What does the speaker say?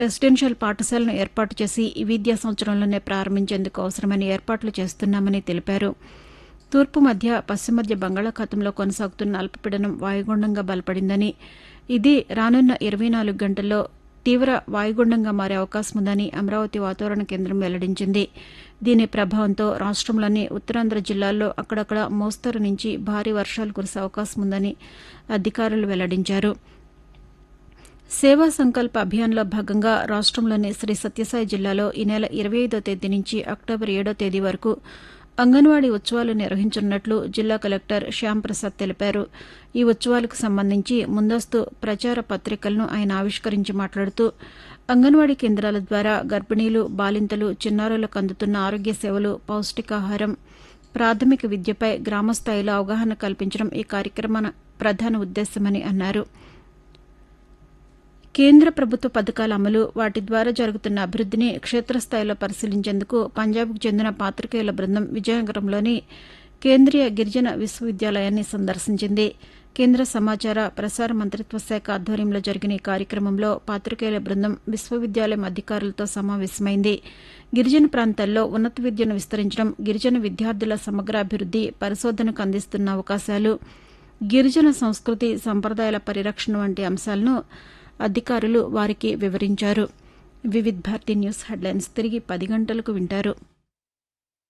residential పాఠశాలను ఏర్పాటు చేసి ఈ విద్యా సంవత్సరంలోనే ప్రారంభించేందుకు అవసరమైన ఏర్పాట్లు చేస్తున్నామని తెలిపారు తూర్పు మధ్య పశ్చిమ మధ్య బంగాళాఖాతంలో కొనసాగుతున్న అల్పపీడనం వాయుగుండంగా బలపడిందని ఇది రానున్న ఇరవై నాలుగు గంటల్లో తీవ్ర వాయుగుండంగా మారే అవకాశం ఉందని అమరావతి వాతావరణ కేంద్రం వెల్లడించింది దీని ప్రభావంతో రాష్ట్రంలోని ఉత్తరాంధ్ర జిల్లాల్లో అక్కడక్కడ మోస్తరు నుంచి భారీ వర్షాలు కురిసే అవకాశం ఉందని అధికారులు వెల్లడించారు సేవా సంకల్ప అభియాన్లో భాగంగా రాష్ట్రంలోని శ్రీ సత్యసాయి జిల్లాలో ఈ నెల ఇరవై ఐదో తేదీ నుంచి అక్టోబర్ ఏడో తేదీ వరకు అంగన్వాడీ ఉత్సవాలు నిర్వహించనున్నట్లు జిల్లా కలెక్టర్ శ్యాంప్రసాద్ తెలిపారు ఈ ఉత్సవాలకు సంబంధించి ముందస్తు ప్రచార పత్రికలను ఆయన ఆవిష్కరించి మాట్లాడుతూ అంగన్వాడీ కేంద్రాల ద్వారా గర్భిణీలు బాలింతలు చిన్నారులకు అందుతున్న ఆరోగ్య సేవలు పౌష్టికాహారం ప్రాథమిక విద్యపై గ్రామస్థాయిలో అవగాహన కల్పించడం ఈ కార్యక్రమ ప్రధాన ఉద్దేశమని అన్నారు కేంద్ర ప్రభుత్వ పథకాల అమలు వాటి ద్వారా జరుగుతున్న అభివృద్దిని క్షేత్రస్థాయిలో పరిశీలించేందుకు పంజాబ్కు చెందిన పాతికేయుల బృందం విజయనగరంలోని కేంద్రీయ గిరిజన విశ్వవిద్యాలయాన్ని సందర్శించింది కేంద్ర సమాచార ప్రసార మంత్రిత్వ శాఖ ఆధ్వర్యంలో జరిగిన ఈ కార్యక్రమంలో పాతికేయుల బృందం విశ్వవిద్యాలయం అధికారులతో సమావేశమైంది గిరిజన ప్రాంతాల్లో ఉన్నత విద్యను విస్తరించడం గిరిజన విద్యార్థుల సమగ్రాభివృద్ది పరిశోధనకు అందిస్తున్న అవకాశాలు గిరిజన సంస్కృతి సంప్రదాయాల పరిరక్షణ వంటి అంశాలను అధికారులు వారికి వివరించారు వివిధ్ భారతి న్యూస్ హెడ్లైన్స్ తిరిగి పది గంటలకు వింటారు